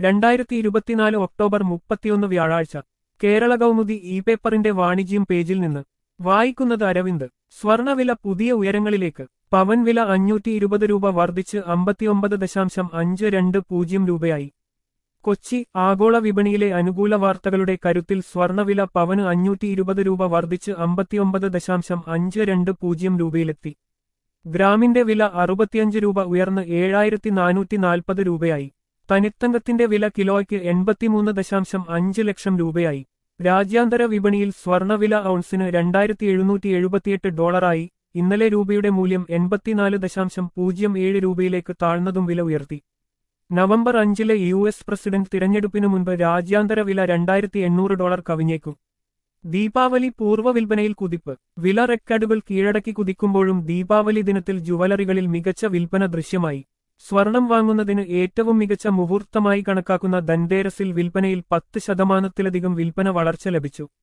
രണ്ടായിരത്തി ഇരുപത്തിനാല് ഒക്ടോബർ മുപ്പത്തിയൊന്ന് വ്യാഴാഴ്ച കേരള കൗമുദി ഇ പേപ്പറിന്റെ വാണിജ്യം പേജിൽ നിന്ന് വായിക്കുന്നത് അരവിന്ദ് സ്വർണവില പുതിയ ഉയരങ്ങളിലേക്ക് പവൻ വില അഞ്ഞൂറ്റി ഇരുപത് രൂപ വർദ്ധിച്ച് അമ്പത്തിയൊമ്പത് ദശാംശം അഞ്ച് രണ്ട് പൂജ്യം രൂപയായി കൊച്ചി ആഗോള വിപണിയിലെ അനുകൂല വാർത്തകളുടെ കരുത്തിൽ സ്വർണവില പവന് അഞ്ഞൂറ്റി ഇരുപത് രൂപ വർദ്ധിച്ച് അമ്പത്തിയൊമ്പത് ദശാംശം അഞ്ച് രണ്ട് പൂജ്യം രൂപയിലെത്തി ഗ്രാമിന്റെ വില അറുപത്തിയഞ്ച് രൂപ ഉയർന്ന് ഏഴായിരത്തി നാനൂറ്റി നാൽപ്പത് രൂപയായി തനിത്തങ്കത്തിന്റെ വില കിലോയ്ക്ക് എൺപത്തിമൂന്ന് ദശാംശം അഞ്ച് ലക്ഷം രൂപയായി രാജ്യാന്തര വിപണിയിൽ സ്വർണവില ഔൺസിന് രണ്ടായിരത്തി എഴുന്നൂറ്റി എഴുപത്തിയെട്ട് ഡോളറായി ഇന്നലെ രൂപയുടെ മൂല്യം എൺപത്തിനാല് ദശാംശം പൂജ്യം ഏഴ് രൂപയിലേക്ക് താഴ്ന്നതും വില ഉയർത്തി നവംബർ അഞ്ചിലെ യു എസ് പ്രസിഡന്റ് തിരഞ്ഞെടുപ്പിനു മുൻപ് രാജ്യാന്തര വില രണ്ടായിരത്തി എണ്ണൂറ് ഡോളർ കവിഞ്ഞേക്കും ദീപാവലി പൂർവ്വ വിൽപ്പനയിൽ കുതിപ്പ് വില റെക്കോർഡുകൾ കീഴടക്കി കുതിക്കുമ്പോഴും ദീപാവലി ദിനത്തിൽ ജുവലറികളിൽ മികച്ച വിൽപ്പന ദൃശ്യമായി സ്വർണം വാങ്ങുന്നതിന് ഏറ്റവും മികച്ച മുഹൂർത്തമായി കണക്കാക്കുന്ന ധൻതേരസിൽ വിൽപ്പനയിൽ പത്ത് ശതമാനത്തിലധികം വിൽപ്പന വളർച്ച ലഭിച്ചു